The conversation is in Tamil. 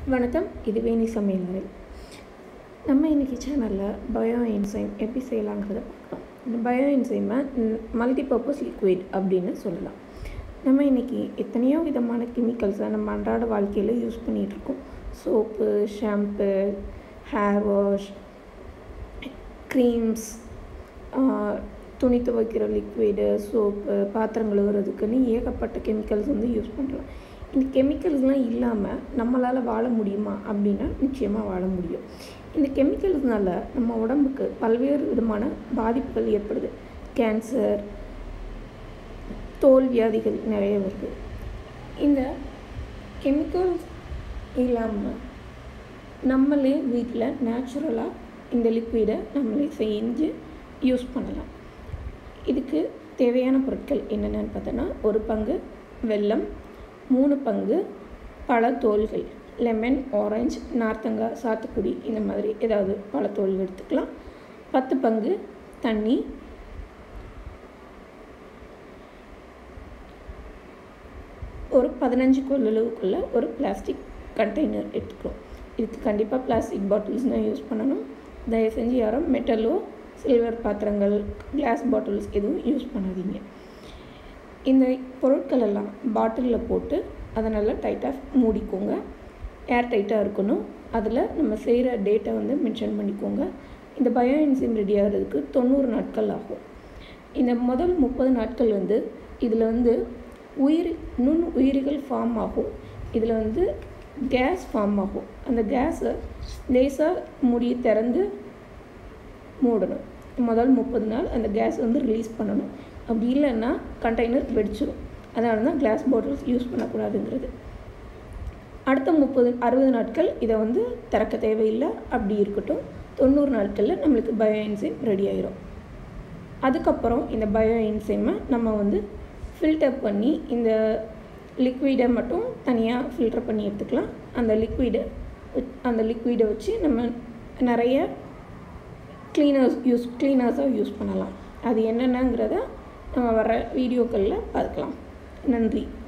வணக்கம் இது வேணி சமையல் நம்ம இன்றைக்கி சேனலில் பயோ என்சைம் எப்படி செய்யலாங்கிறத பார்க்கலாம் இந்த பயோ என்சைமை மல்டி பர்பஸ் லிக்விட் அப்படின்னு சொல்லலாம் நம்ம இன்றைக்கி எத்தனையோ விதமான கெமிக்கல்ஸை நம்ம அன்றாட வாழ்க்கையில் யூஸ் பண்ணிகிட்ருக்கோம் soap shampoo hair wash creams துணி துவைக்கிற லிக்விடு சோப்பு பாத்திரம் கழுவுறதுக்குன்னு ஏகப்பட்ட கெமிக்கல்ஸ் வந்து யூஸ் பண்ணலாம் இந்த கெமிக்கல்ஸ்லாம் இல்லாமல் நம்மளால் வாழ முடியுமா அப்படின்னா நிச்சயமாக வாழ முடியும் இந்த கெமிக்கல்ஸ்னால நம்ம உடம்புக்கு பல்வேறு விதமான பாதிப்புகள் ஏற்படுது கேன்சர் தோல் வியாதிகள் நிறைய வருது இந்த கெமிக்கல்ஸ் இல்லாமல் நம்மளே வீட்டில் நேச்சுரலாக இந்த லிக்விடை நம்மளே செஞ்சு யூஸ் பண்ணலாம் இதுக்கு தேவையான பொருட்கள் என்னென்னு பார்த்தோன்னா ஒரு பங்கு வெல்லம் மூணு பங்கு பழத்தோல்கள் லெமன் ஆரஞ்சு நார்த்தங்காய் சாத்துக்குடி இந்த மாதிரி ஏதாவது பழத்தோல் எடுத்துக்கலாம் பத்து பங்கு தண்ணி ஒரு பதினஞ்சு கொள்ளளவுக்குள்ள ஒரு பிளாஸ்டிக் கண்டெய்னர் எடுத்துக்கிறோம் இதுக்கு கண்டிப்பாக பிளாஸ்டிக் பாட்டில்ஸ் தான் யூஸ் பண்ணணும் தயவு செஞ்சு யாரும் மெட்டலோ சில்வர் பாத்திரங்கள் கிளாஸ் பாட்டில்ஸ் எதுவும் யூஸ் பண்ணாதீங்க இந்த பொருட்கள் எல்லாம் பாட்டிலில் போட்டு அதை நல்லா டைட்டாக மூடிக்கோங்க ஏர் டைட்டாக இருக்கணும் அதில் நம்ம செய்கிற டேட்டை வந்து மென்ஷன் பண்ணிக்கோங்க இந்த பயோ என்சைம் ரெடி ஆகிறதுக்கு தொண்ணூறு நாட்கள் ஆகும் இந்த முதல் முப்பது நாட்கள் வந்து இதில் வந்து உயிர் நுண் உயிரிகள் ஃபார்ம் ஆகும் இதில் வந்து கேஸ் ஃபார்ம் ஆகும் அந்த கேஸை லேசாக மூடி திறந்து மூடணும் முதல் முப்பது நாள் அந்த கேஸ் வந்து ரிலீஸ் பண்ணணும் அப்படி இல்லைன்னா கண்டெய்னர் வெடிச்சிடும் அதனால தான் கிளாஸ் பாட்டில்ஸ் யூஸ் பண்ணக்கூடாதுங்கிறது அடுத்த முப்பது அறுபது நாட்கள் இதை வந்து திறக்க தேவையில்லை அப்படி இருக்கட்டும் தொண்ணூறு நாட்களில் நம்மளுக்கு பயோ என்சைம் ரெடி ஆயிரும் அதுக்கப்புறம் இந்த பயோ என்சைமை நம்ம வந்து ஃபில்டர் பண்ணி இந்த லிக்விடை மட்டும் தனியாக ஃபில்டர் பண்ணி எடுத்துக்கலாம் அந்த லிக்விடை அந்த லிக்விடை வச்சு நம்ம நிறைய க்ளீனர்ஸ் யூஸ் க்ளீனர்ஸாக யூஸ் பண்ணலாம் அது என்னென்னங்கிறத நம்ம வர வீடியோக்களில் பார்க்கலாம் நன்றி